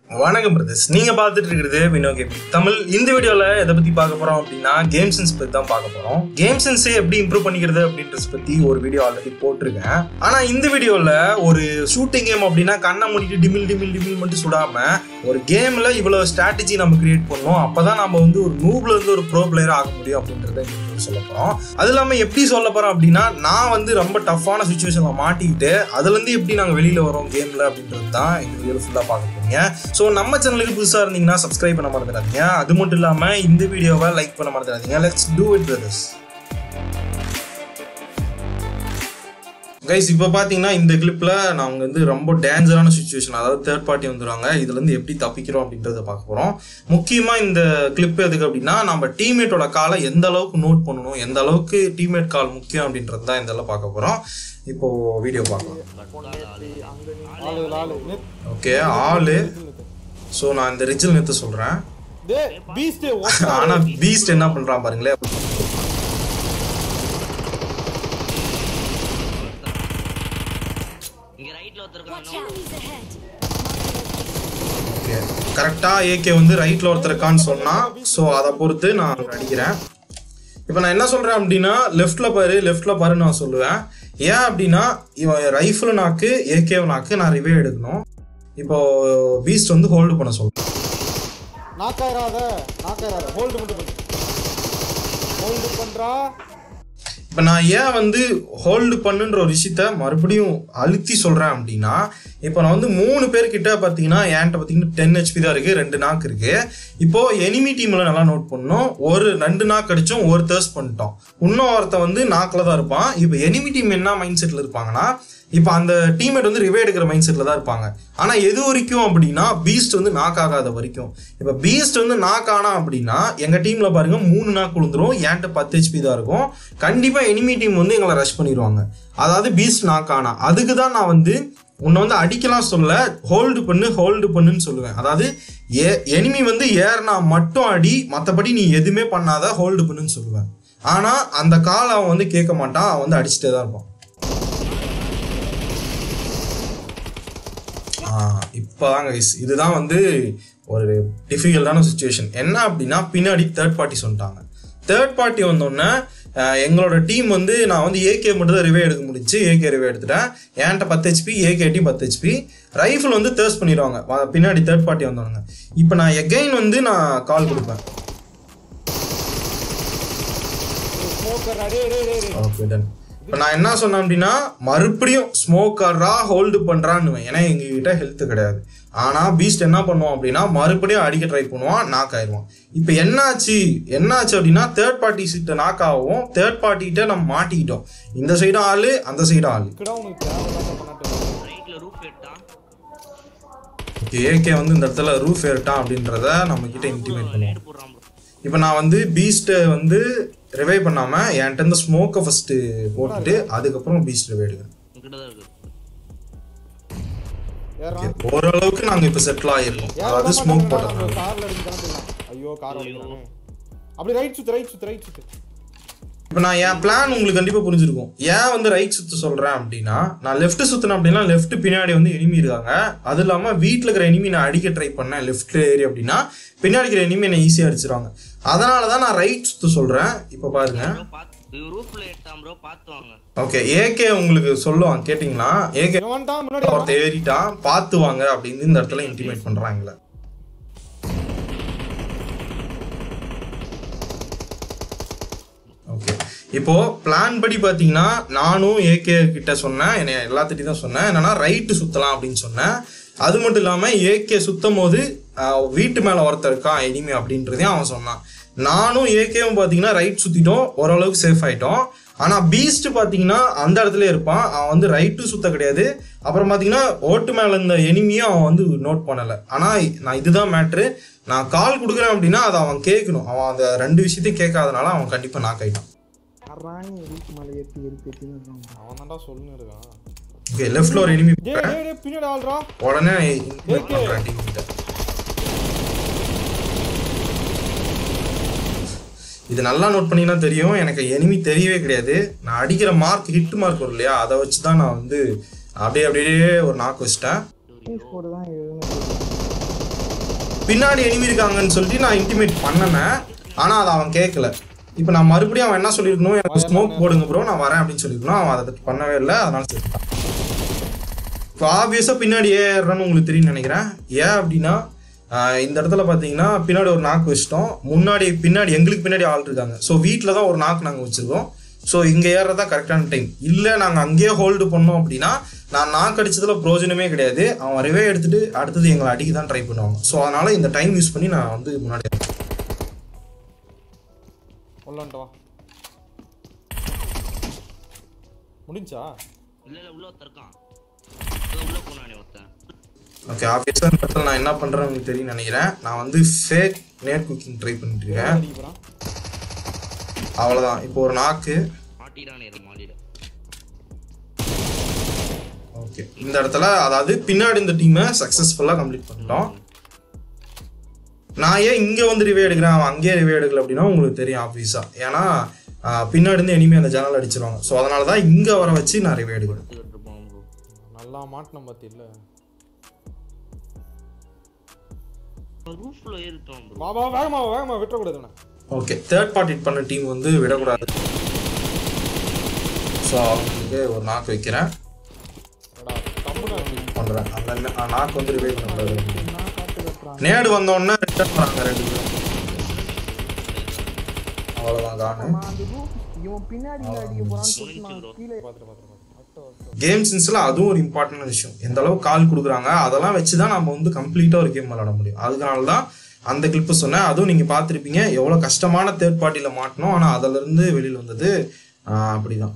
வணக்கம் பிரதர்ஸ் நீங்க பார்த்துட்டு இருக்கிறது வினோ கேம் தமிழ் இந்த வீடியோல எதை பத்தி பார்க்க போறோம் அப்படின்னா கேம் சென்ஸ் பத்தி தான் பார்க்க போறோம் கேம் சென்ஸை எப்படி இம்ப்ரூவ் பண்ணிக்கிறது அப்படின்றத பத்தி ஒரு வீடியோ ஆல்ரெடி போட்டிருக்கேன் ஆனா இந்த வீடியோல ஒரு ஷூட்டிங் கேம் அப்படின்னா கண்ணை மூடிட்டு டிமில் டிமில் டிமில் மட்டும் சுடாம ஒரு கேம்ல இவ்வளவு ஸ்ட்ராட்டஜி நம்ம கிரியேட் பண்ணோம் அப்பதான் நம்ம வந்து ஒரு நூப்ல இருந்து ஒரு ப்ரோ பிளேயர் ஆக முடியும் அப்படின்றத இந்த video சொல்ல போறோம் அது இல்லாம எப்படி சொல்ல போறோம் அப்படின்னா நான் வந்து ரொம்ப டஃப்பான சுச்சுவேஷன்ல மாட்டிக்கிட்டு அதுல இருந்து எப்படி நாங்க வெளியில வரோம் கேம்ல அப்படின்றது தான் இந்த வீடியோ ஃபுல்லா பார்க்க போறீங்க ஸோ நம்ம சேனலுக்கு புதுசாக இருந்தீங்கன்னா சப்ஸ்கிரைப் பண்ண மறந்துடாதீங்க அது மட்டும் இல்லாமல் இந்த வீடியோவை லைக் பண்ண மறந்துடாதீங்க let's do it brothers guys இப்போ பார்த்தீங்கன்னா இந்த கிளிப்பில் நாங்கள் வந்து ரொம்ப டேஞ்சரான சுச்சுவேஷன் அதாவது தேர்ட் பார்ட்டி வந்துடுவாங்க இதுலேருந்து எப்படி தப்பிக்கிறோம் அப்படின்றத பார்க்க போகிறோம் முக்கியமாக இந்த கிளிப் எதுக்கு அப்படின்னா நம்ம டீம்மேட்டோட காலை எந்த அளவுக்கு நோட் பண்ணணும் எந்த அளவுக்கு டீம்மேட் கால் முக்கியம் அப்படின்றது தான் இதெல்லாம் பார்க்க போகிறோம் இப்போ வீடியோ பார்க்கலாம் ஆளு ஆளு நெத் ஓகே ஆளு ஸோ நான் இந்த ரிஜில் நிறுத்த சொல்கிறேன் டே பீஸ்ட் ஆனா பீஸ்ட் என்ன பண்றான் பாருங்களேன் இங்க ரைட்ல ஒருத்தருக்கான் Enemies ahead. கரெக்டா ஏகே வந்து ரைட்ல ஒருத்தர் இருக்கான்னு சொன்னா ஸோ அதை பொறுத்து நான் அடிக்கிறேன் இப்போ நான் என்ன சொல்றேன் அப்படின்னா லெஃப்ட்ல பாரு லெஃப்ட்ல பாரு நான் சொல்லுவேன் ஏன் அப்படின்னா இவன் ரைஃபிள் நாக்கு ஏகே நாக்கு நான் ரிவே எடுக்கணும் இப்போ பீஸ்ட் வந்து ஹோல்டு பண்ண சொல்றேன் நாக்காயிராத நாக்காயிராத ஹோல்டு மட்டும் பண்ணு ஹோல்டு பண்றா இப்போ நான் ஏன் வந்து ஹோல்டு பண்ணுன்ற ஒரு விஷயத்த மறுபடியும் அழுத்தி சொல்கிறேன் அப்படின்னா இப்போ நான் வந்து மூணு பேர்கிட்ட பார்த்தீங்கன்னா என்கிட்ட பார்த்தீங்கன்னா டென் ஹெச்பி தான் இருக்குது ரெண்டு நாக்கு இருக்குது இப்போ எனிமி டீமில் நல்லா நோட் பண்ணோம் ஒரு ரெண்டு நாக்கு அடிச்சோம் ஒரு தேர்ஸ் பண்ணிட்டோம் இன்னும் ஒருத்தன் வந்து நாக்கில் தான் இருப்பான் இப்போ எனிமி டீம் என்ன மைண்ட் செட்டில் இருப்பாங்கன்னா இப்போ அந்த டீம்மேட் வந்து ரிவே எடுக்கிற மைண்ட் செட்டில் தான் இருப்பாங்க ஆனால் எது வரைக்கும் அப்படின்னா பீஸ்ட் வந்து நாக் ஆகாத வரைக்கும் இப்போ பீஸ்ட் வந்து நாக் ஆனா அப்படின்னா எங்கள் டீமில் பாருங்க மூணு நாக் விழுந்துரும் என்கிட்ட பத்து ஹெச்பி தான் இருக்கும் கண்டிப்பாக எனிமி டீம் வந்து எங்களை ரஷ் பண்ணிடுவாங்க அதாவது பீஸ்ட் நாக் ஆனா அதுக்கு தான் நான் வந்து உன்னை வந்து அடிக்கலாம் சொல்ல ஹோல்டு பண்ணு ஹோல்டு பண்ணுன்னு சொல்லுவேன் அதாவது ஏ எனிமி வந்து ஏறினா மட்டும் அடி மற்றபடி நீ எதுவுமே பண்ணாத ஹோல்டு பண்ணுன்னு சொல்லுவேன் ஆனால் அந்த கால் அவன் வந்து கேட்க மாட்டான் அவன் வந்து அடிச்சுட்டே தான் இருப்பான் இப்போதான் கைஸ் இதுதான் வந்து ஒரு டிஃபிகல்ட்டான சுச்சுவேஷன் என்ன அப்படின்னா பின்னாடி தேர்ட் பார்ட்டி சொல்லிட்டாங்க தேர்ட் பார்ட்டி வந்தோடனே அஹ், எங்களோட டீம் வந்து நான் வந்து ஏகே மட்டும் தான் ரிவே எடுக்க முடிச்சு ஏகே ரிவே எடுத்துட்டேன் என்கிட்ட பத்து ஹெச்பி ஏகே டீம் பத்து ஹெச்பி ரைஃபிள் வந்து தேர்ஸ் பண்ணிடுவாங்க வ- பின்னாடி தேர்ட் பார்ட்டி வந்தவங்க இப்போ நான் எகைன் வந்து நான் கால் கொடுப்பேன் ஸ்மோக்கர் டே டே டே டே ஓகே டன் இப்போ நான் என்ன சொன்னேன் அப்படின்னா மறுபடியும் ஸ்மோக்கரா ஹோல்டு பண்ணுறான்னு ஏன்னா எங்ககிட்ட ஹெல்த் கிடையாது ஆனால் பீஸ்ட் என்ன பண்ணுவான் அப்படின்னா மறுபடியும் அடிக்க ட்ரை பண்ணுவான் நாக் ஆயிடுவான் இப்போ என்னாச்சு என்னாச்சு அப்படின்னா தேர்ட் பார்ட்டி சீட்டை நாக் ஆகும் தேர்ட் பார்ட்டிகிட்ட நம்ம மாட்டிக்கிட்டோம் இந்த சைடும் ஆளு அந்த சைடும் ஆளு கிடா உனக்கு தேவையில்லாம பண்ணாட்டு ரைட்ல ரூஃப் எடுத்தான் ஓகே ஏகே வந்து இந்த இடத்துல ரூஃப் ஏறிட்டான் அப்படின்றத நம்ம கிட்ட இன்டிமேட் பண்ணுவோம் நேடு போடுறான் bro. இப்போ நான் வந்து பீஸ்ட்டை வந்து ரிவைவ் பண்ணாமல் என்கிட்ட இந்த ஸ்மோக்கை ஃபஸ்ட்டு போட்டுட்டு அதுக்கப்புறம் பீஸ்ட் ரிவைவ் எடுக்கிறேன் இங்கிட்ட தான் இருக்கு ஏறான் Okay, ஓரளவுக்கு நாங்க இப்ப செட்டில் ஆயிருக்கோம் அதாவது ஸ்மோக் போட்டதுனால கார்ல அடிச்சு கிளம்பிடலாம் ஐயோ கார் ஓடிக்கிறானே அப்படி ரைட் சுத்து ரைட் சுத்து ரைட் சுத்து இப்போ நான் என் பிளான் உங்களுக்கு கண்டிப்பா புரிஞ்சிருக்கும் ஏன் வந்து ரைட் சுத்த சொல்றேன் அப்படின்னா நான் லெஃப்ட் சுத்தினேன் அப்படின்னா லெஃப்ட் பின்னாடி வந்து எனிமி இருக்காங்க அது இல்லாம வீட்ல இருக்கிற எனிமி நான் அடிக்க ட்ரை பண்ணேன் லெஃப்ட் ஏறி அப்படின்னா பின்னாடி இருக்கிற எனிமி என்னை ஈஸியா அடிச்சிருவாங்க அதனால தான் நான் ரைட் சுத்த சொல்றேன் இப்போ பாருங்க ப்ரோ பாத்து ரூஃப்ல எடுத்தான் ப்ரோ பாத்து வாங்க ஓகே ஏகே உங்களுக்கு சொல்லுவான் கேட்டிங்களா ஏகே இவன் வந்துட்டான் முன்னாடி ஒருத்தர் ஏறிட்டான் பார்த்து வாங்க அப்படின்னு இந்த இடத்துல இன்டிமேட் பண்றாங்களே ஓகே இப்போ பிளான் படி பார்த்தீங்கன்னா நானும் ஏகே கிட்ட சொன்னேன் என்னை எல்லாத்திட்டையும் தான் சொன்னேன் என்னன்னா ரைட்டு சுத்தலாம் அப்படின்னு சொன்னேன் அது மட்டும் இல்லாமல் ஏகே சுத்தும் போது ஆஹ், வீட்டு மேலே ஒருத்தர் இருக்கான் இனிமே அப்படின்றதையும் அவன் சொன்னான் நானும் ஏகேவும் பார்த்தீங்கன்னா ரைட் சுற்றிட்டோம் ஓரளவுக்கு சேஃப் ஆயிட்டோம் ஆனால் பீஸ்ட் பார்த்தீங்கன்னா அந்த இடத்துல இருப்பான் அவன் வந்து ரைட்டும் சுத்த கிடையாது அப்புறம் பார்த்தீங்கன்னா ஓட்டு மேலே இருந்த எனிமியும் அவன் வந்து நோட் பண்ணலை ஆனால் நான் இதுதான் மேட்ரு நான் கால் கொடுக்குறேன் அப்படின்னா அதை அவன் கேட்கணும் அவன் அந்த ரெண்டு விஷயத்தையும் கேட்காதனால அவன் கண்டிப்பாக நாக் ஆயிட்டான் அவன் தான்டா சொல்லுன்னு இருக்கான் ஓகே லெஃப்ட்ல ஒரு எனிமி டே டே டே பின்னாடி ஆள்றா உடனே invite பண்றேன் team கிட்ட. இது நல்லா நோட் பண்ணீங்கன்னா தெரியும் எனக்கு எனிமி தெரியவே கிடையாது நான் அடிக்கிற மார்க் ஹிட் மார்க் வரும் இல்லையா அதை வச்சு தான் நான் வந்து அப்படியே அப்படியே ஒரு நாக்கு வச்சிட்டேன் பின்னாடி எனிமி இருக்காங்கன்னு சொல்லிட்டு நான் இன்டிமேட் பண்ணனேன் ஆனால் அதை அவன் கேட்கல இப்போ நான் மறுபடியும் அவன் என்ன சொல்லியிருக்கணும் எனக்கு ஸ்மோக் போடுங்க ப்ரோ நான் வரேன் அப்படின்னு சொல்லியிருக்கணும் அவன் அதை பண்ணவே இல்லை அதனால செத்துட்டான் இப்போ ஆப்வியஸாக பின்னாடி ஏறுறான்னு உங்களுக்கு தெரியும்னு நினைக்கிறேன் ஏன் அப்படின்னா ஆஹ் இந்த இடத்துல பார்த்தீங்கன்னா பின்னாடி ஒரு நாக்கு வச்சிட்டோம் முன்னாடி பின்னாடி எங்களுக்கு பின்னாடி ஆள் இருக்காங்க ஸோ வீட்டில் தான் ஒரு நாக்கு நாங்கள் வச்சுருக்கோம் ஸோ இங்கே ஏறுறதா கரெக்டான டைம் இல்லை நாங்கள் அங்கேயே ஹோல்டு பண்ணோம் அப்படின்னா நான் நாக்கு அடிச்சதுல பிரயோஜனமே கிடையாது அவன் வரவே எடுத்துட்டு அடுத்தது எங்களை அடிக்க தான் ட்ரை பண்ணுவாங்க ஸோ அதனால இந்த டைம் யூஸ் பண்ணி நான் வந்து முன்னாடி உள்ளன்ட்டு வா முடிஞ்சா இல்ல இல்ல உள்ள ஒருத்தன் இருக்கான் இதோ உள்ள போனானே ஒருத்தன் ஓகே ஆஃபீஸாக இந்த இடத்துல நான் என்ன பண்ணுறேன்னு உங்களுக்கு தெரியும் நினைக்கிறேன் நான் வந்து ஃபேக் நேர் குக்கிங் ட்ரை பண்ணிட்டு இருக்கேன் அடிக்க போறான் அவ்வளோதான் இப்போ ஒரு நாக்கு மாட்டிடானே இரு மாடியில ஓகே இந்த இடத்துல அதாவது பின்னாடி இந்த டீமை சக்ஸஸ்ஃபுல்லாக கம்ப்ளீட் பண்ணிட்டோம் நான் ஏன் இங்கே வந்து ரிவே எடுக்கிறேன் அவன் அங்கேயே ரிவே எடுக்கல அப்படின்னா உங்களுக்கு தெரியும் ஆஃபீஸாக ஏன்னா ஆஹ், பின்னாடி இருந்து இனிமே அந்த ஜன்னல் அடிச்சிருவாங்க ஸோ அதனால தான் இங்கே வர வச்சு நான் ரிவே எடுக்கிறேன் எடுத்துக்கிட்டு இருப்பான் bro. நல்லா மாட்டினம் பத்தி இல்ல அவன் ரூஃப்ல ஏறிட்டான் ப்ரோ வா வா வேகமா வா, வேகமா விட்டுறக்கூடாது இவனை. ஓகே தேர்ட் பார்ட்டி பண்ண டீம் வந்து விடக்கூடாது ஸோ அவங்களுக்கு ஒரு நாக்கு வைக்கிறேன் எடா, தம்புடா நீ. பண்ணுறேன் அந்த ந- ஆஹ், நாக்கு வந்து ரிவே பண்ணக்கூடாது நான் காட்டு கட்டுறான். நேடு வந்தோடனே ரிட்டர்ன் பண்ணாங்க ரெண்டு பேரும் அவ்வளோதான் காணு முடிஞ்சு ப்ரோ கீழே பாத்துட்டு பாத்துட்டு பாத்துட்டு. Atto, Atto. கேம் சென்ஸில் அதுவும் ஒரு இம்பார்ட்டன்ட் விஷயம் எந்த அளவுக்கு கால் கொடுக்குறாங்க அதெல்லாம் வச்சு தான் நம்ம வந்து கம்ப்ளீட்டாக ஒரு கேம் விளாட முடியும் அதனால தான் அந்த கிளிப்பு சொன்னேன் அதுவும் நீங்கள் பார்த்துருப்பீங்க எவ்வளோ கஷ்டமான தேர்ட் பார்ட்டியில் மாட்டணும் ஆனால் அதிலிருந்து வெளியில் வந்தது ஆஹ், அப்படிதான்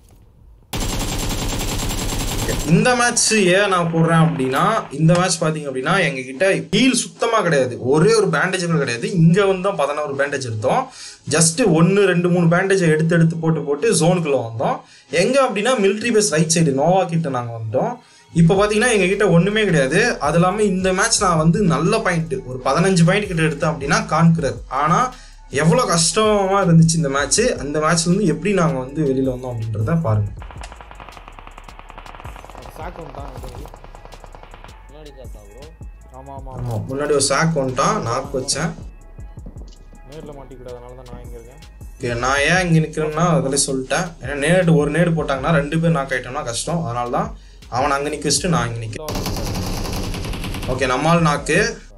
Okay. இந்த மேட்ச் ஏன் நான் போடுறேன் அப்படின்னா இந்த மேட்ச் பார்த்தீங்க அப்படின்னா எங்ககிட்ட ஹீல் சுத்தமாக கிடையாது ஒரே ஒரு பேண்டேஜ் கூட கிடையாது இங்கே வந்து தான் பதினோரு பேண்டேஜ் எடுத்தோம் ஜஸ்ட் ஒன்று ரெண்டு மூணு பேண்டேஜை எடுத்து எடுத்து போட்டு போட்டு ஜோனுக்குள்ளே வந்தோம் எங்கே அப்படின்னா மிலிட்ரி பேஸ் ரைட் சைடு நோவா கிட்ட நாங்கள் வந்துட்டோம் இப்போ பார்த்தீங்கன்னா எங்ககிட்ட ஒன்றுமே கிடையாது அது இல்லாமல் இந்த மேட்ச் நான் வந்து நல்ல பாயிண்ட் ஒரு பதினஞ்சு பாயிண்ட் கிட்ட எடுத்தேன் அப்படின்னா கான்குரர் ஆனால் எவ்வளோ கஷ்டமாக இருந்துச்சு இந்த மேட்ச்சு அந்த மேட்ச்லேருந்து எப்படி நாங்கள் வந்து வெளியில் வந்தோம் அப்படின்றத பாருங்கள் அது சாக்கு வந்துட்டான் இது. முன்னாடி காத்தா ப்ரோ ஆமா ஆமா ஆமா ஆமாம் முன்னாடி ஒரு சாக் வந்துட்டான் நாக்கு வச்சேன் நேர்ல மாட்டிக்கிட்டதுனால தான் நான் இங்க இருக்கேன் Okay, நான் ஏன் இங்கே நிற்கிறேன்னா அதில் சொல்லிட்டேன் ஏன்னா நேடு ஒரு நேடு போட்டாங்கன்னா ரெண்டு பேர் நாக் ஆகிட்டோம்னா கஷ்டம் அதனால தான் அவன் அங்கே நிற்க வச்சுட்டு நான் இங்கே நிற்கிறேன் ஓகே நம்மால் நாக்கு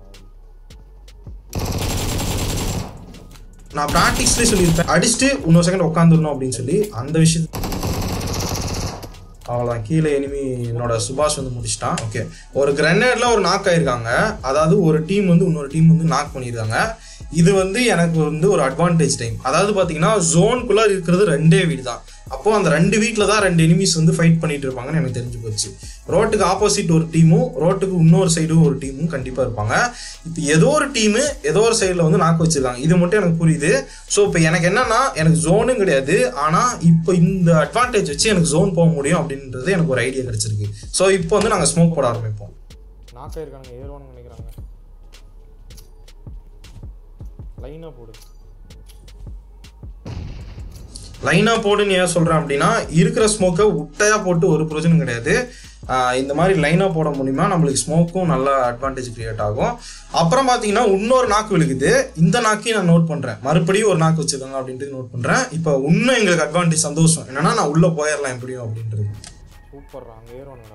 நான் ப்ராக்டிஸ்லேயே சொல்லியிருப்பேன் அடிச்சுட்டு இன்னொரு செகண்ட் உட்காந்துடணும் அப்படின்னு சொல்லி அந்த விஷயத்து அவ்வளோதான் கீழே எனிமி என்னோட சுபாஷ் வந்து முடிச்சிட்டான் ஓகே ஒரு கிரனேட்ல ஒரு நாக் ஆயிருக்காங்க அதாவது ஒரு டீம் வந்து இன்னொரு டீம் வந்து நாக் பண்ணியிருக்காங்க இது வந்து எனக்கு வந்து ஒரு அட்வான்டேஜ் டைம் அதாவது பார்த்தீங்கன்னா ஜோனுக்குள்ளே இருக்கிறது ரெண்டே வீடு தான் அப்போ அந்த ரெண்டு வீட்டில் தான் ரெண்டு எனிமீஸ் வந்து ஃபைட் பண்ணிட்டு இருப்பாங்கன்னு எனக்கு தெரிஞ்சு போச்சு ரோட்டுக்கு ஆப்போசிட் ஒரு டீமும் ரோட்டுக்கு இன்னொரு சைடும் ஒரு டீமும் கண்டிப்பாக இருப்பாங்க இப்போ ஏதோ ஒரு டீமு ஏதோ ஒரு சைடில் வந்து நாக்கு வச்சிருக்காங்க இது மட்டும் எனக்கு புரியுது ஸோ இப்போ எனக்கு என்னன்னா எனக்கு ஜோனும் கிடையாது ஆனால் இப்போ இந்த அட்வான்டேஜ் வச்சு எனக்கு ஜோன் போக முடியும் அப்படின்றது எனக்கு ஒரு ஐடியா கிடைச்சிருக்கு ஸோ இப்போ வந்து நாங்கள் ஸ்மோக் போட ஆரம்பிப்போம் நாக்கா இருக்கானுங்க ஏறுவானுங்க நினைக்கிறாங்க லைனா போடு லைனாக போடுன்னு ஏன் சொல்கிறேன் அப்படின்னா இருக்கிற ஸ்மோக்கை உட்டையாக போட்டு ஒரு பிரயோஜனம் கிடையாது ஆஹ் இந்த மாதிரி லைனாக போட முடியுமா நம்மளுக்கு ஸ்மோக்கும் நல்ல அட்வான்டேஜ் கிரியேட் ஆகும் அப்புறம் பார்த்தீங்கன்னா இன்னொரு நாக்கு விழுகுது இந்த நாக்கையும் நான் நோட் பண்ணுறேன் மறுபடியும் ஒரு நாக்கு வச்சிருக்காங்க அப்படின்ட்டு நோட் பண்ணுறேன் இப்போ இன்னும் எங்களுக்கு அட்வான்டேஜ் சந்தோஷம் என்னன்னா நான் உள்ளே போயிடலாம் எப்படியும் அப்படின்றது சூப்பர்ரா அங்க ஏறுவானுங்கடா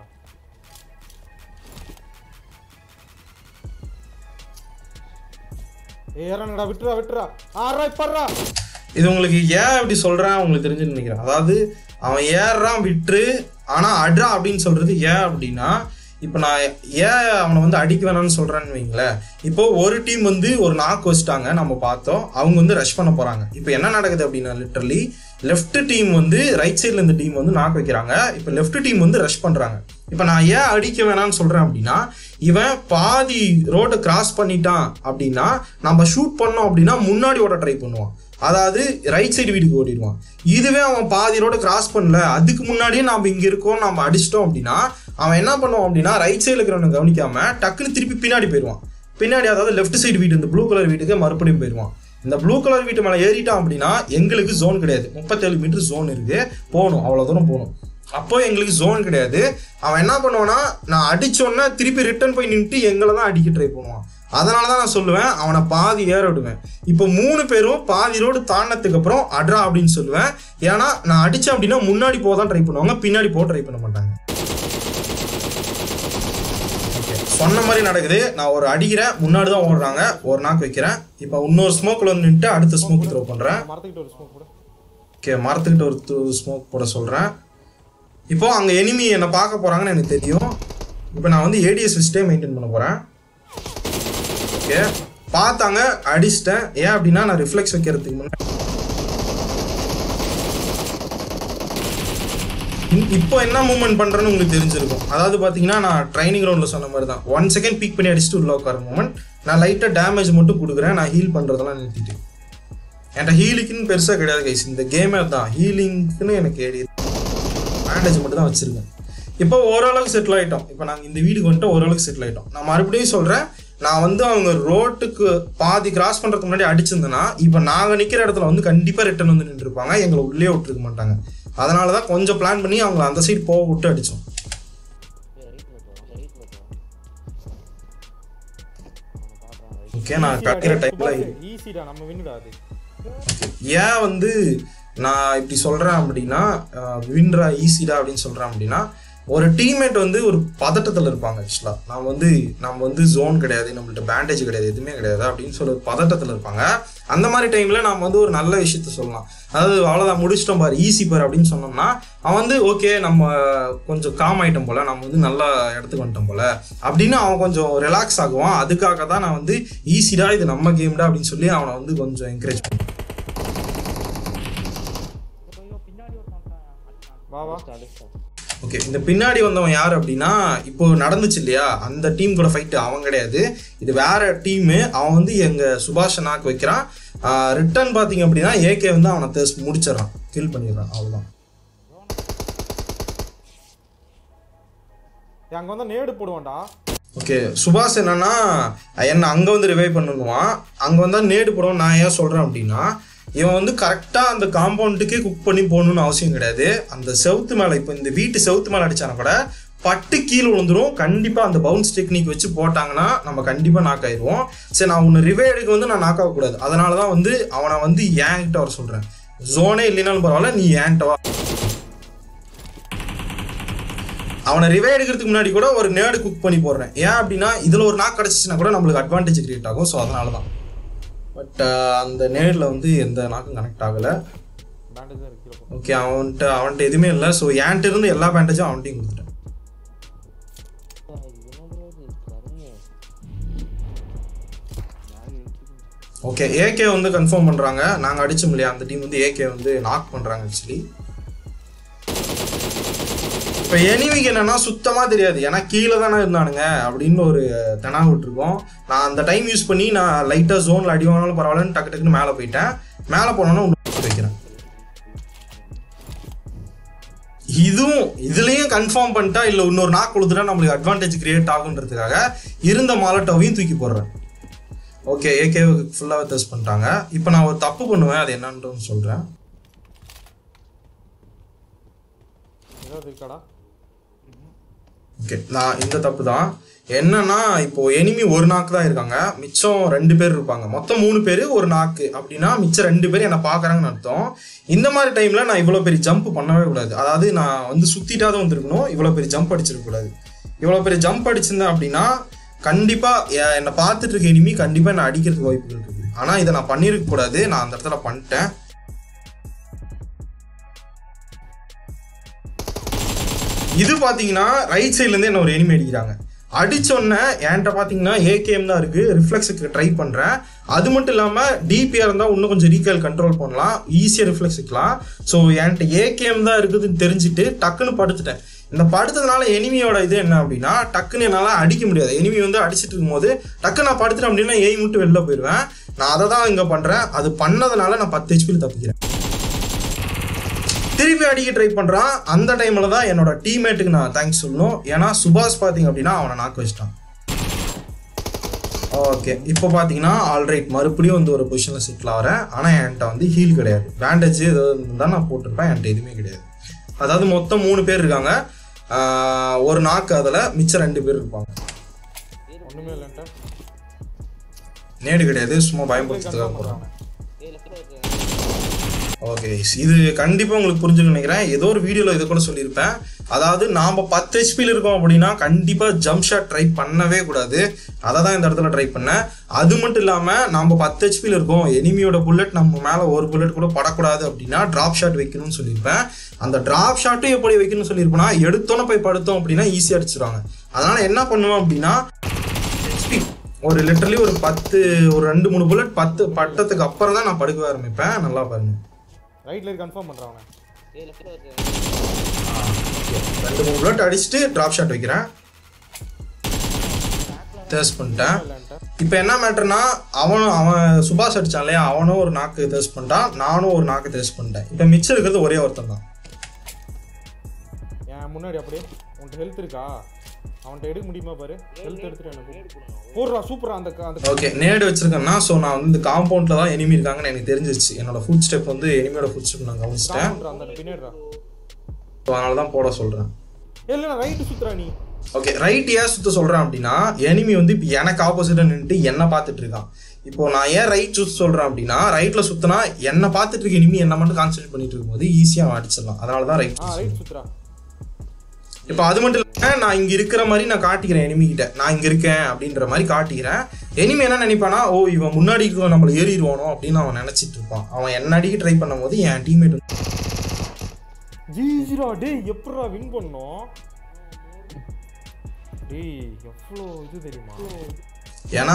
ஏறானுங்கடா விட்டுறா விட்டுறா ஆறா இப்பறா இது உங்களுக்கு ஏன் இப்படி சொல்கிறேன் உங்களுக்கு தெரிஞ்சுன்னு நினைக்கிறேன் அதாவது அவன் ஏறுறான் விட்டுரு ஆனால் அட்ரா அப்படின்னு சொல்கிறது ஏன் அப்படின்னா இப்போ நான் ஏன் அவனை வந்து அடிக்க வேணாம்னு சொல்கிறேன்னு வைங்களேன் இப்போ ஒரு டீம் வந்து ஒரு நாக்கு வச்சுட்டாங்க நம்ம பார்த்தோம் அவங்க வந்து ரஷ் பண்ண போகிறாங்க இப்போ என்ன நடக்குது அப்படின்னா லிட்டரலி லெஃப்ட் டீம் வந்து ரைட் சைடில் இந்த டீம் வந்து நாக்கு வைக்கிறாங்க இப்போ லெஃப்ட் டீம் வந்து ரஷ் பண்ணுறாங்க இப்போ நான் ஏன் அடிக்க வேணாம்னு சொல்கிறேன் அப்படின்னா இவன் பாதி ரோட்டை கிராஸ் பண்ணிட்டான் அப்படின்னா நம்ம ஷூட் பண்ணோம் அப்படின்னா முன்னாடி ஓட ட்ரை பண்ணுவான் அதாவது ரைட் சைடு வீட்டுக்கு ஓடிடுவான் இதுவே அவன் பாதி ரோட கிராஸ் பண்ணல அதுக்கு முன்னாடியே நம்ம இங்க இருக்கோம் நம்ம அடிச்சிட்டோம் அப்படின்னா அவன் என்ன பண்ணுவான் அப்படின்னா ரைட் சைடில் இருக்கிறவனை கவனிக்காம டக்குன்னு திருப்பி பின்னாடி போயிடுவான் பின்னாடி அதாவது லெஃப்ட் சைடு வீடு இந்த ப்ளூ கலர் வீட்டுக்கு மறுபடியும் போயிடுவான் இந்த ப்ளூ கலர் வீட்டு மேலே ஏறிட்டான் அப்படின்னா எங்களுக்கு ஜோன் கிடையாது முப்பத்தேழு மீட்டர் ஜோன் இருக்கு போகணும் அவ்வளோ தூரம் போகணும் அப்போ எங்களுக்கு ஜோன் கிடையாது அவன் என்ன பண்ணுவான்னா நான் அடிச்சோன்னே திருப்பி ரிட்டர்ன் போய் நின்றுட்டு எங்களை தான் அடிக்க ட்ரை பண்ணுவான் அதனால தான் நான் சொல்லுவேன் அவனை பாதி ஏற விடுவேன் இப்போ மூணு பேரும் பாதி ரோடு தாண்டினதுக்கு அப்புறம் அட்ரா அப்படின்னு சொல்லுவேன் ஏன்னா நான் அடித்தேன் அப்படின்னா முன்னாடி போக தான் ட்ரை பண்ணுவாங்க பின்னாடி போக ட்ரை பண்ண மாட்டாங்க Okay. சொன்ன மாதிரி நடக்குது நான் ஒரு அடிக்கிறேன் முன்னாடி தான் ஓடுறாங்க ஒரு நாக்கு வைக்கிறேன் இப்போ இன்னொரு ஸ்மோக்கில் வந்து நின்றுட்டு அடுத்த ஸ்மோக் த்ரோ பண்ணுறேன் மரத்துக்கிட்ட ஒரு ஸ்மோக் கூட ஓகே மரத்துக்கிட்ட ஒரு ஸ்மோக் போட சொல்கிறேன் இப்போ அங்கே எனிமி என்னை பார்க்க போகிறாங்கன்னு எனக்கு தெரியும் இப்போ நான் வந்து ஏடிஎஸ் வச்சுட்டே மெயின்டைன் பண்ண போகிறேன் ஓகே பார்த்தாங்க அடிச்சிட்டேன் ஏன் அப்படின்னா நான் ரிஃப்ளெக்ஸ் வைக்கிறதுக்கு முன்னாடி இ- இப்போ என்ன மூவ்மெண்ட் பண்ணுறேன்னு உங்களுக்கு தெரிஞ்சிருக்கும் அதாவது பார்த்தீங்கன்னா நான் ட்ரைனிங் ரவுண்டில் சொன்ன மாதிரி தான் ஒன் செகண்ட் பீக் பண்ணி அடிச்சுட்டு உள்ள உட்கார மூமெண்ட் நான் லைட்டாக டேமேஜ் மட்டும் கொடுக்குறேன் நான் ஹீல் பண்ணுறதெல்லாம் நிறுத்திட்டு என்கிட்ட ஹீலிங்க்குன்னு பெருசாக கிடையாது கைஸ் இந்த கேமே தான் ஹீலிங்க்குன்னு எனக்கு ஏடியது பேண்டேஜ் மட்டும் தான் வச்சுருக்கேன் இப்போ ஓரளவுக்கு செட்டில் ஆகிட்டோம் இப்போ நாங்கள் இந்த வீடுக்கு வந்துட்டு ஓரளவுக்கு செட்டில் ஆகிட்டோம் நான் மறுபடியும் சொல்கிறேன் நான் வந்து அவங்க ரோட்டுக்கு பாதி கிராஸ் பண்ணுறதுக்கு முன்னாடி அடிச்சிருந்தேன்னா இப்போ நாங்கள் நிற்கிற இடத்துல வந்து கண்டிப்பாக ரிட்டர்ன் வந்து நின்றுருப்பாங்க எங்களை உள்ளே விட்டுருக்க மாட்டாங்க அதனால தான் கொஞ்சம் பிளான் பண்ணி அவங்கள அந்த சைடு போக விட்டு அடித்தோம் ஓகே நான் கட்டுற டைமில் ஈஸிடா நம்ம வின்னுடா அது ஏன் வந்து நான் இப்படி சொல்கிறேன் அப்படின்னா வின்ரா ஈஸிடா அப்படின்னு சொல்கிறேன் அப்படின்னா ஒரு டீம்மேட் வந்து ஒரு பதட்டத்தில் இருப்பாங்க ஆக்சுவலாக நம்ம வந்து நம்ம வந்து ஜோன் கிடையாது நம்மள்ட்ட பேண்டேஜ் கிடையாது எதுவுமே கிடையாது அப்படின்னு சொல்லி ஒரு பதட்டத்தில் இருப்பாங்க அந்த மாதிரி டைமில் நம்ம வந்து ஒரு நல்ல விஷயத்த சொல்லலாம் அதாவது அவ்வளோதான் முடிச்சிட்டோம் பாரு ஈஸி பாரு அப்படின்னு சொன்னோம்னா அவன் வந்து ஓகே நம்ம கொஞ்சம் காம் ஆயிட்டோம் போல நம்ம வந்து நல்ல இடத்துக்கு வந்துட்டோம் போல அப்படின்னு அவன் கொஞ்சம் ரிலாக்ஸ் ஆகுவான் அதுக்காக தான் நான் வந்து ஈஸிடா இது நம்ம கேம்டா அப்படின்னு சொல்லி அவனை வந்து கொஞ்சம் என்கரேஜ் பண்ணுவேன் வா வா ஓகே இந்த பின்னாடி வந்தவன் யார் அப்படின்னா இப்போ நடந்துச்சு இல்லையா அந்த டீம் கூட ஃபைட்டு அவன் கிடையாது இது வேற டீமு அவன் வந்து எங்க சுபாஷ் நாக்கு வைக்கிறான் ரிட்டர்ன் பார்த்தீங்க அப்படின்னா ஏகே வந்து அவனை தேஸ் முடிச்சிடறான் கில் பண்ணிடுறான் அவ்வளோதான் ஏய், அங்க வந்தா நேடு போடுவான்டா ஓகே சுபாஷ் என்னன்னா என்ன அங்கே வந்து ரிவைவ் பண்ணணுவான் அங்கே வந்தால் நேடு போடுவோம் நான் ஏன் சொல்கிறேன் அப்படின்னா இவன் வந்து கரெக்டாக அந்த காம்பவுண்டுக்கே குக் பண்ணி போகணும்னு அவசியம் கிடையாது அந்த செவுத்து மேலே இப்போ இந்த வீட்டு செவுத்து மேலே அடிச்சானா கூட பட்டு கீழே விழுந்துரும் கண்டிப்பாக அந்த பவுன்ஸ் டெக்னிக் வச்சு போட்டாங்கன்னா நம்ம கண்டிப்பாக நாக் ஆயிடுவோம் சரி நான் உன்னை ரிவே எடுக்க வந்து நான் நாக் ஆகக்கூடாது அதனால தான் வந்து அவனை வந்து ஏன்கிட்ட வர சொல்கிறேன் ஜோனே இல்லைனாலும் பரவாயில்ல நீ ஏன்ட்ட வா அவனை ரிவே எடுக்கிறதுக்கு முன்னாடி கூட ஒரு நேடு குக் பண்ணி போடுறேன் ஏன் அப்படின்னா இதில் ஒரு நாக் கிடச்சிச்சுன்னா கூட நம்மளுக்கு அட்வான்டேஜ் கிரியேட் ஆகும் ஸோ அதனால தான் பட் அந்த நேரில் வந்து எந்த நாக்கும் கனெக்ட் ஆகலை பேண்டேஜ் தான் இருக்கு கீழே போ. ஓகே அவன்கிட்ட அவன்கிட்ட எதுவுமே இல்லை ஸோ என்கிட்ட இருந்து எல்லா பேண்டேஜும் அவன்கிட்டையும் கொடுத்துட்டேன் ஓகே ஏகே வந்து கன்ஃபார்ம் பண்ணுறாங்க நாங்கள் அடிச்சோம் இல்லையா அந்த டீம் வந்து ஏகே வந்து நாக் பண்ணுறாங்க ஆக்சுவலி இப்போ எனிமிக்கு என்னன்னா சுத்தமாக தெரியாது ஏன்னா கீழே தானே இருந்தானுங்க அப்படின்னு ஒரு தெனா விட்டுருக்கோம் நான் அந்த டைம் யூஸ் பண்ணி நான் லைட்டாக ஜோனில் அடி வாங்கினாலும் பரவாயில்லன்னு டக்கு டக்குன்னு மேலே போயிட்டேன் மேலே போனோன்னா உள்ள வைக்கிறேன் இதுவும் இதுலயும் கன்ஃபார்ம் பண்ணிட்டா இல்லை இன்னொரு நாக் கொடுத்துட்டா நம்மளுக்கு அட்வான்டேஜ் கிரியேட் ஆகுன்றதுக்காக இருந்த மாலட்டோவையும் தூக்கி போடுறேன் ஓகே ஏகே ஃபுல்லாக டெஸ்ட் பண்ணிட்டாங்க இப்போ நான் ஒரு தப்பு பண்ணுவேன் அது என்னன்னு சொல்கிறேன் ஏதாவது இருக்காடா ஓகே நான் இந்த தப்பு தான் என்னன்னா இப்போ எனிமி ஒரு நாக்கு தான் இருக்காங்க மிச்சம் ரெண்டு பேர் இருப்பாங்க மொத்தம் மூணு பேர் ஒரு நாக்கு அப்படின்னா மிச்சம் ரெண்டு பேர் என்னை பார்க்குறாங்கன்னு அர்த்தம் இந்த மாதிரி டைமில் நான் இவ்வளோ பெரிய ஜம்ப் பண்ணவே கூடாது அதாவது நான் வந்து சுற்றிட்டா தான் வந்திருக்கணும் இவ்வளோ பெரிய ஜம்ப் அடிச்சிருக்கக்கூடாது இவ்வளோ பெரிய ஜம்ப் அடிச்சிருந்தேன் அப்படின்னா கண்டிப்பாக என்னை பார்த்துட்டு இருக்க எனிமி கண்டிப்பாக என்னை அடிக்கிறதுக்கு வாய்ப்புகள் இருக்குது ஆனால் இதை நான் பண்ணியிருக்க கூடாது நான் அந்த இடத்துல பண்ணிட்டேன் இது பார்த்தீங்கன்னா ரைட் சைட்லேருந்து என்ன ஒரு எனிமி அடிக்கிறாங்க அடிச்சோன்னே என்கிட்ட பார்த்தீங்கன்னா ஏகேஎம் தான் இருக்குது ரிஃப்ளெக்ஸுக்கு ட்ரை பண்ணுறேன் அது மட்டும் இல்லாமல் டிபிஆர் இருந்தால் இன்னும் கொஞ்சம் ரீகேல் கண்ட்ரோல் பண்ணலாம் ஈஸியாக ரிஃப்ளெக்ஸ் வைக்கலாம் ஸோ என்கிட்ட ஏகேஎம் தான் இருக்குதுன்னு தெரிஞ்சுட்டு டக்குன்னு படுத்துட்டேன் இந்த படுத்ததுனால எனிமியோட இது என்ன அப்படின்னா டக்குன்னு என்னால் அடிக்க முடியாது எனிமி வந்து அடிச்சிட்டு இருக்கும்போது டக்கு நான் படுத்துட்டேன் அப்படின்னா எய் மட்டும் வெளில போயிடுவேன் நான் அதை தான் இங்கே பண்ணுறேன் அது பண்ணதுனால நான் பத்து ஹெச்பியில் தப்பிக்கிறேன் திருப்பி அடிக்க ட்ரை பண்ணுறான் அந்த டைமில் தான் என்னோட டீம்மேட்டுக்கு நான் தேங்க்ஸ் சொல்லணும் ஏன்னா சுபாஷ் பார்த்தீங்க அப்படின்னா அவனை நாக்கு வச்சிட்டான் ஓகே இப்போ பார்த்தீங்கன்னா ஆல்ரைட் மறுபடியும் வந்து ஒரு பொசிஷனில் செட்டில் ஆகிறேன் ஆனால் என்கிட்ட வந்து ஹீல் கிடையாது பேண்டேஜ் ஏதாவது இருந்தால் நான் போட்டிருப்பேன் என்கிட்ட எதுவுமே கிடையாது அதாவது மொத்தம் மூணு பேர் இருக்காங்க ஆஹ் ஒரு நாக்கு அதில் மிச்சம் ரெண்டு பேர் இருப்பாங்க ஒண்ணுமே இல்லைன்ட்ட நேடு கிடையாது சும்மா பயன்படுத்துறதுக்காக போகிறேன் ஏய் லெஃப்ட்ல இருக்கு ஓகே இது கண்டிப்பாக உங்களுக்கு புரிஞ்சுன்னு நினைக்கிறேன் ஏதோ ஒரு வீடியோவில் இதை கூட சொல்லியிருப்பேன் அதாவது நாம் பத்து ஹெச்பியில் இருக்கோம் அப்படின்னா கண்டிப்பாக ஜம்ப் ஷாட் ட்ரை பண்ணவே கூடாது அதை தான் இந்த இடத்துல ட்ரை பண்ணேன் அது மட்டும் இல்லாமல் நம்ம பத்து ஹெச்பியில் இருக்கோம் எனிமியோட புல்லட் நம்ம மேலே ஒரு புல்லட் கூட படக்கூடாது அப்படின்னா ட்ராப் ஷாட் வைக்கணும்னு சொல்லியிருப்பேன் அந்த ட்ராப் ஷாட்டும் எப்படி வைக்கணும்னு சொல்லியிருப்பேன்னா எடுத்தோன்னே போய் படுத்தோம் அப்படின்னா ஈஸியாக அடிச்சிருவாங்க அதனால் என்ன பண்ணுவேன் அப்படின்னா ஹெச்பி ஒரு லிட்டரலி ஒரு பத்து ஒரு ரெண்டு மூணு புல்லட் பத்து பட்டத்துக்கு அப்புறம் தான் நான் படுக்க ஆரம்பிப்பேன் நல்லா பாருங்க ரைட்ல இருக்கு கன்ஃபார்ம் பண்றான் அவன் ஏய் லெஃப்ட்ல இருக்கு ரெண்டு மூணு புல்லட் அடிச்சுட்டு ட்ராப் ஷாட் வைக்கிறேன் தேர்ஸ் பண்ணிட்டேன் இல்லன்ட்ட இப்போ என்ன மேட்டர்னா அவனும் அவன் சுபாஷ் அடிச்சான் இல்லையா அவனும் ஒரு நாக்கு தேர்ஸ் பண்ணிட்டான் நானும் ஒரு நாக்கு தேர்ஸ் பண்ணிட்டேன் இப்போ மிச்சம் இருக்கிறது ஒரே ஒருத்தன் தான் என் முன்னாடி அப்படியே உன்கிட்ட ஹெல்த் இருக்கா அவன்கிட்ட எடுக்க முடியுமா பாரு ஹெல்த் எடுத்துட்டு எனக்கு போடுறா சூப்பரா அந்த க- அந்த ஓகே நேடு வச்சிருக்கேன்னா ஸோ நான் வந்து இந்த காம்பவுண்டில் தான் எனிமி இருக்காங்கன்னு எனக்கு தெரிஞ்சிருச்சு என்னோட ஃபுட் ஸ்டெப் வந்து எனிமியோட ஃபுட் ஸ்டெப் நான் கவனிச்சிட்டேன் காம்பவுண்டர் அந்த பின்னாடிடா ஸோ அதனால தான் போட சொல்கிறேன் இல்ல நான் ரைட்டு சுத்துறா நீ ஓகே ரைட் ஏன் சுத்த சொல்கிறேன் அப்படின்னா எனிமி வந்து இப்போ எனக்கு ஆப்போசிட்டாக நின்றுட்டு என்ன பார்த்துட்டு இருக்கான் இப்போ நான் ஏன் ரைட் சுத்த சொல்கிறேன் அப்படின்னா ரைட்டில் சுத்தினா என்னை பார்த்துட்டு இருக்க எனிமி என்ன மட்டும் கான்சென்ட்ரேட் பண்ணிட்டு இருக்கும்போது ஈஸியாக அடிச்சிடலாம் அதனால தான் ரைட் ஆ ரைட் சுத்துறா இப்போ அது மட்டும் இல்லை நான் இங்கே இருக்கிற மாதிரி நான் காட்டிக்கிறேன் enemy கிட்ட நான் இங்கே இருக்கேன் அப்படின்ற மாதிரி காட்டிக்கிறேன் எனிமி என்ன நினைப்பானா ஓ இவன் முன்னாடி இருக்கிற நம்மளை ஏறிடுவானோ அப்படின்னு அவன் நினச்சிட்டு இருப்பான் அவன் என்ன அடிக்க ட்ரை பண்ணும்போது என் டீம்மேட் ஜீஜிரா டேய் எப்படிடா வின் பண்ணோம் டேய் எவ்வளோ இது தெரியுமா ஏன்னா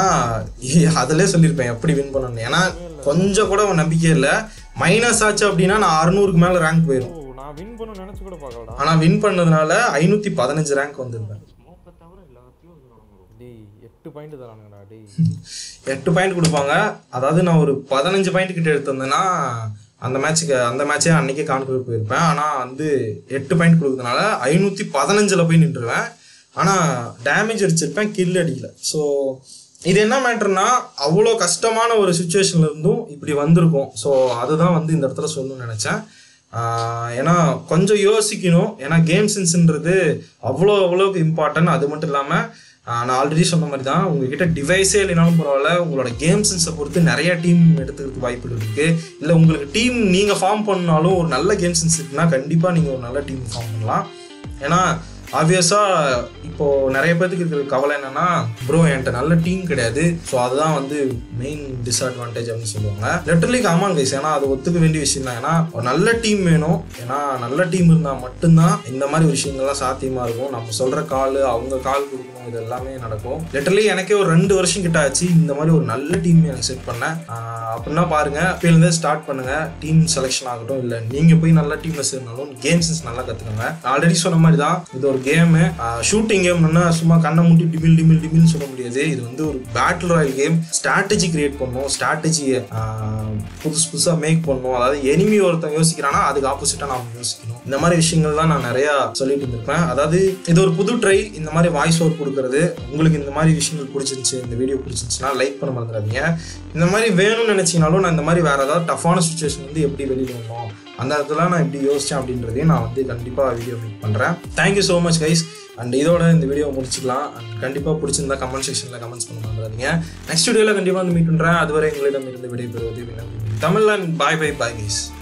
அதிலே சொல்லியிருப்பேன் எப்படி வின் பண்ணணும் ஏன்னா கொஞ்சம் கூட அவன் நம்பிக்கை இல்லை மைனஸ் ஆச்சு அப்படின்னா நான் அறுநூறுக்கு மேலே ரேங்க் ஓ போயிடும் நான் வின் பண்ண நினைச்சு கூட பார்க்கலடா ஆனால் வின் பண்ணதுனால ஐநூற்றி பதினஞ்சு ரேங்க் வந்திருப்பேன் ஸ்மோக்கை தவிர எல்லாத்தையும் இதுல டேய் எட்டு பாயிண்ட் தரானுங்கடா டேய் எட்டு பாயிண்ட் கொடுப்பாங்க அதாவது நான் ஒரு பதினஞ்சு பாயிண்ட் கிட்ட எடுத்திருந்தேன்னா அந்த மேட்ச்சுக்கு அந்த மேட்சே அன்னைக்கே கான்குவர் போயிருப்பேன் ஆனால் வந்து எட்டு பாயிண்ட் கொடுக்கறதுனால ஐநூற்றி பதினஞ்சில் போய் நின்றுவேன் ஆனால் டேமேஜ் அடிச்சிருப்பேன் கில் அடிக்கல ஸோ இது என்ன மேட்டர்னா அவ்வளோ கஷ்டமான ஒரு சுச்சுவேஷன்ல இருந்தும் இப்படி வந்திருக்கும் ஸோ அதுதான் வந்து இந்த இடத்துல சொல்லணும்னு நினச்சேன் ஆஹ் ஏன்னா கொஞ்சம் யோசிக்கணும் ஏன்னா கேம் சென்ஸ்ன்றது அவ்வளோ அவ்வளோக்கு இம்பார்ட்டன்ட் அது மட்டும் இல்லாமல் நான் ஆல்ரெடி சொன்ன மாதிரி தான் உங்ககிட்ட டிவைஸே இல்லைனாலும் பரவாயில்ல உங்களோட கேம் சென்ஸை பொறுத்து நிறைய டீம் எடுத்துக்கிறதுக்கு வாய்ப்புகள் இருக்குது இல்லை உங்களுக்கு டீம் நீங்கள் ஃபார்ம் பண்ணாலும் ஒரு நல்ல கேம் சென்ஸ் இருக்குன்னா கண்டிப்பாக நீங்கள் ஒரு நல்ல டீம் ஃபார்ம் பண்ணலாம் ஏன்னா ஆப்வியஸாக இப்போ நிறைய பேருக்கு இருக்கிற கவலை என்னன்னா ப்ரோ என்கிட்ட நல்ல டீம் கிடையாது ஸோ அதுதான் வந்து மெயின் டிஸ்அட்வான்டேஜ் அப்படின்னு சொல்லுவாங்க லிட்டரலி ஆமாங்க கைஸ் ஏன்னா அது ஒத்துக்க வேண்டிய விஷயம் தான் ஏன்னா ஒரு நல்ல டீம் வேணும் ஏன்னா நல்ல டீம் இருந்தால் மட்டும்தான் இந்த மாதிரி விஷயங்கள்லாம் சாத்தியமாக இருக்கும் நம்ம சொல்கிற கால் அவங்க கால் கொடுக்கணும் இது எல்லாமே நடக்கும் லிட்டரலி எனக்கே ஒரு ரெண்டு வருஷம் கிட்ட ஆச்சு இந்த மாதிரி ஒரு நல்ல டீம் எனக்கு செட் பண்ணேன் ஆஹ் அப்படின்னா பாருங்க இப்போலேருந்தே ஸ்டார்ட் பண்ணுங்க டீம் செலெக்ஷன் ஆகட்டும் இல்லை நீங்கள் போய் நல்ல டீமில் சேர்ந்தாலும் கேம் சென்ஸ் நல்லா கற்றுக்கோங்க ஆல்ரெடி சொன்ன மாதிரி தான் இது ஒரு கேமு ஷூட்டிங் கேம்னா சும்மா கண்ணை மூட்டி டிமில் டிமில் டிமில்னு சொல்ல முடியாது இது வந்து ஒரு battle royale game strategy create பண்ணணும் ஸ்ட்ராட்டஜியை புதுசு புதுசாக மேக் பண்ணணும் அதாவது எனிமி ஒருத்தன் யோசிக்கிறானா அதுக்கு ஆப்போசிட்டாக நாம யோசிக்கணும் இந்த மாதிரி விஷயங்கள் தான் நான் நிறையா சொல்லிட்டு இருந்திருப்பேன் அதாவது இது ஒரு புது ட்ரை இந்த மாதிரி வாய்ஸ் ஓவர் கொடுக்கறது உங்களுக்கு இந்த மாதிரி விஷயங்கள் பிடிச்சிருந்துச்சு இந்த வீடியோ பிடிச்சிருந்துச்சுன்னா லைக் பண்ண மறந்துடாதீங்க இந்த மாதிரி வேணும்னு நினச்சிங்கனாலும் நான் இந்த மாதிரி வேறு ஏதாவது டஃப்பான சுச்சுவேஷன் வந்து எப்படி வெளியில் வரணும் அந்த இடத்துல நான் எப்படி யோசித்தேன் அப்படின்றதையும் நான் வந்து கண்டிப்பாக வீடியோ மேக் பண்ணுறேன் thank you so much guys and இதோட இந்த வீடியோ முடிச்சுக்கலாம் அண்ட் கண்டிப்பாக பிடிச்சிருந்தா கமெண்ட் செக்ஷனில் கமெண்ட்ஸ் பண்ண மறந்துடாதீங்க நெக்ஸ்ட் வீடியோவில் கண்டிப்பாக வந்து மீட் பண்ணுறேன் அதுவரை எங்களிடம் இருந்து விடைபெறுவது வினவி. தமிழ்ல பாய் பை பாய் கைஸ்